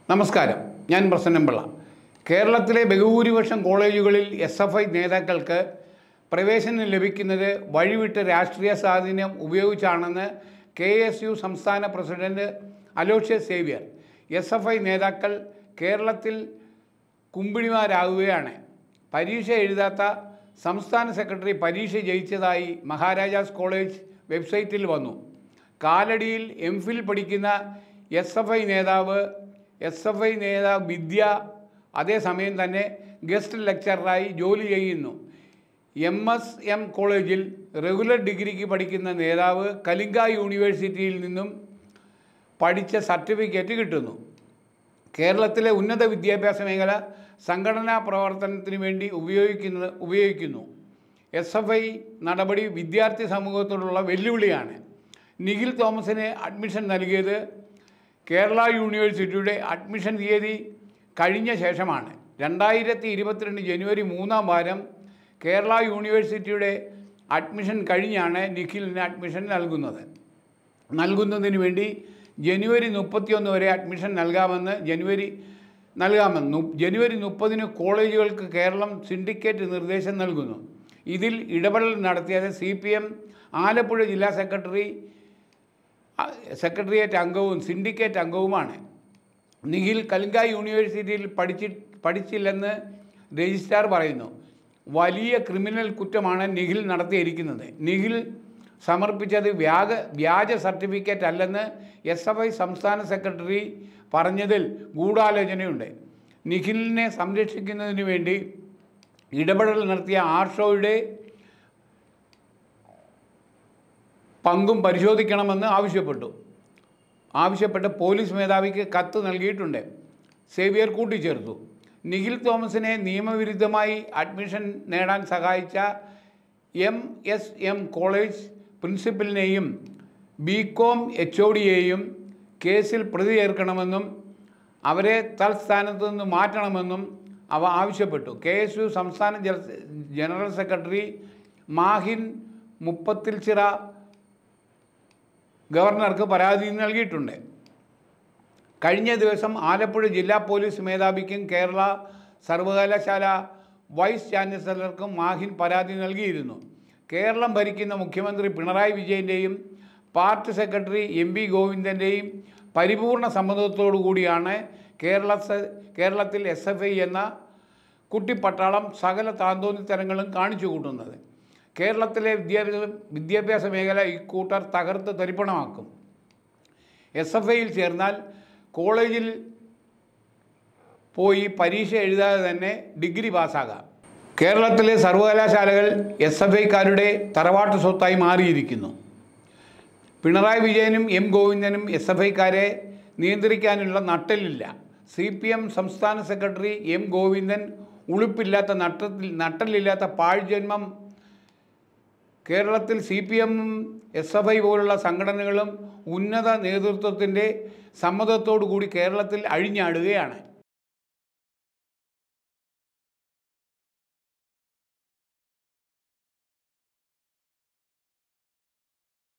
നമസ്കാരം ഞാൻ പ്രസന്നംപിള്ള കേരളത്തിലെ ബഹുഭൂരിപക്ഷം കോളേജുകളിൽ എസ് എഫ് ഐ നേതാക്കൾക്ക് പ്രവേശനം ലഭിക്കുന്നത് വഴിവിട്ട രാഷ്ട്രീയ സ്വാധീനം ഉപയോഗിച്ചാണെന്ന് കെ എസ് യു സംസ്ഥാന president Aloysius Xavier S F I നേതാക്കൾ കേരളത്തിൽ കുമ്പിണിമാരാകുകയാണ് പരീക്ഷ എഴുതാത്ത സംസ്ഥാന സെക്രട്ടറി പരീക്ഷ ജയിച്ചതായി മഹാരാജാസ് കോളേജ് വെബ്സൈറ്റിൽ വന്നു കാലടിയിൽ എം ഫിൽ പഠിക്കുന്ന എസ് എഫ് ഐ നേതാവ് എസ് എഫ് ഐ നേതാവ് വിദ്യ അതേസമയം തന്നെ ഗസ്റ്റ് ലെക്ചററായി ജോലി ചെയ്യുന്നു എം എസ് എം കോളേജിൽ റെഗുലർ ഡിഗ്രിക്ക് പഠിക്കുന്ന നേതാവ് കലിംഗ യൂണിവേഴ്സിറ്റിയിൽ നിന്നും പഠിച്ച സർട്ടിഫിക്കറ്റ് കിട്ടുന്നു കേരളത്തിലെ ഉന്നത വിദ്യാഭ്യാസ മേഖല സംഘടനാ പ്രവർത്തനത്തിന് വേണ്ടി ഉപയോഗിക്കുന്നത് ഉപയോഗിക്കുന്നു എസ് എഫ് ഐ നടപടി വിദ്യാർത്ഥി സമൂഹത്തോടുള്ള വെല്ലുവിളിയാണ് നിഖിൽ തോമസിന് അഡ്മിഷൻ നൽകിയത് കേരള യൂണിവേഴ്സിറ്റിയുടെ അഡ്മിഷൻ തീയതി കഴിഞ്ഞ ശേഷമാണ് രണ്ടായിരത്തി ഇരുപത്തിരണ്ട് ജനുവരി മൂന്നാം വാരം കേരള യൂണിവേഴ്സിറ്റിയുടെ അഡ്മിഷൻ കഴിഞ്ഞാണ് നിഖിലിന് അഡ്മിഷൻ നൽകുന്നത് നൽകുന്നതിന് വേണ്ടി ജനുവരി മുപ്പത്തിയൊന്ന് വരെ അഡ്മിഷൻ നൽകാമെന്ന് ജനുവരി നൽകാമെന്ന് നു- ജനുവരി മുപ്പതിന് കോളേജുകൾക്ക് കേരളം സിൻഡിക്കേറ്റ് നിർദ്ദേശം നൽകുന്നു ഇതിൽ ഇടപെടൽ നടത്തിയത് സി പി എം ആലപ്പുഴ ജില്ലാ സെക്രട്ടറി അ- സെക്രട്ടേറിയറ്റ് അംഗവും സിൻഡിക്കേറ്റ് അംഗവുമാണ് നിഖിൽ കലിംഗ യൂണിവേഴ്സിറ്റിയിൽ പഠിച്ചി പഠിച്ചില്ലെന്ന് രജിസ്ട്രാർ പറയുന്നു വലിയ ക്രിമിനൽ കുറ്റമാണ് നിഖിൽ നടത്തിയിരിക്കുന്നത് നിഖിൽ സമർപ്പിച്ചത് വ്യാജ വ്യാജ സർട്ടിഫിക്കറ്റ് അല്ലെന്ന് എസ് എഫ് ഐ സംസ്ഥാന സെക്രട്ടറി പറഞ്ഞതിൽ ഗൂഢാലോചനയുണ്ട് നിഖിലിനെ സംരക്ഷിക്കുന്നതിന് വേണ്ടി ഇടപെടൽ നടത്തിയ ആർഷോയുടെ പങ്കും പരിശോധിക്കണമെന്ന് ആവശ്യപ്പെട്ടു ആവശ്യപ്പെട്ട് പോലീസ് മേധാവിക്ക് കത്ത് നൽകിയിട്ടുണ്ട് സേവിയർ കൂട്ടിച്ചേർത്തു നിഖിൽ തോമസിനെ നിയമവിരുദ്ധമായി അഡ്മിഷൻ നേടാൻ സഹായിച്ച എം എസ് എം കോളേജ് പ്രിൻസിപ്പലിനെയും ബി കോം എച്ച് ഒ ഡിയെയും കേസിൽ പ്രതി ചേർക്കണമെന്നും അവരെ തൽസ്ഥാനത്ത് നിന്ന് മാറ്റണമെന്നും അവ ആവശ്യപ്പെട്ടു കെ എസ് യു സംസ്ഥാന ജന- ജനറൽ സെക്രട്ടറി മാഹിൻ മുപ്പത്തിൽ ചിറ ഗവർണർക്ക് പരാതി നൽകിയിട്ടുണ്ട് കഴിഞ്ഞ ദിവസം ആലപ്പുഴ ജില്ലാ പോലീസ് മേധാവിക്കും കേരള സർവകലാശാല വൈസ് ചാൻസലർക്കും മാഹിൻ പരാതി നൽകിയിരുന്നു കേരളം ഭരിക്കുന്ന മുഖ്യമന്ത്രി പിണറായി വിജയൻ്റെയും പാർട്ടി സെക്രട്ടറി എം വി ഗോവിന്ദൻ്റെയും പരിപൂർണ സമ്മതത്തോടു കൂടിയാണ് കേരള സ- കേരളത്തിൽ എസ് എഫ് ഐ എന്ന കുട്ടിപ്പട്ടാളം സകല താന്തോന്നിത്തരങ്ങളും കാണിച്ചു കൂട്ടുന്നത് കേരളത്തിലെ വിദ്യാഭ്യാസ വിദ്യാഭ്യാസ മേഖല ഇക്കൂട്ടർ തകർത്ത് തരിപ്പണമാക്കും എസ് എഫ് ഐയിൽ ചേർന്നാൽ കോളേജിൽ പോയി പരീക്ഷ എഴുതാതെ തന്നെ ഡിഗ്രി പാസ്സാകാം കേരളത്തിലെ സർവകലാശാലകൾ എസ് എഫ് ഐക്കാരുടെ തറവാട്ട് സ്വത്തായി മാറിയിരിക്കുന്നു പിണറായി വിജയനും എം ഗോവിന്ദനും എസ് എഫ് ഐക്കാരെ നിയന്ത്രിക്കാനുള്ള നട്ടലില്ല സി പി എം സംസ്ഥാന സെക്രട്ടറി എം ഗോവിന്ദൻ ഉളുപ്പില്ലാത്ത നട്ടത്തിൽ നട്ടലില്ലാത്ത പാഴ്ജന്മം കേരളത്തിൽ സി പി എമ്മും എസ് എഫ് ഐ പോലുള്ള സംഘടനകളും ഉന്നത നേതൃത്വത്തിൻ്റെ സമ്മതത്തോടു കൂടി കേരളത്തിൽ അഴിഞ്ഞാടുകയാണ്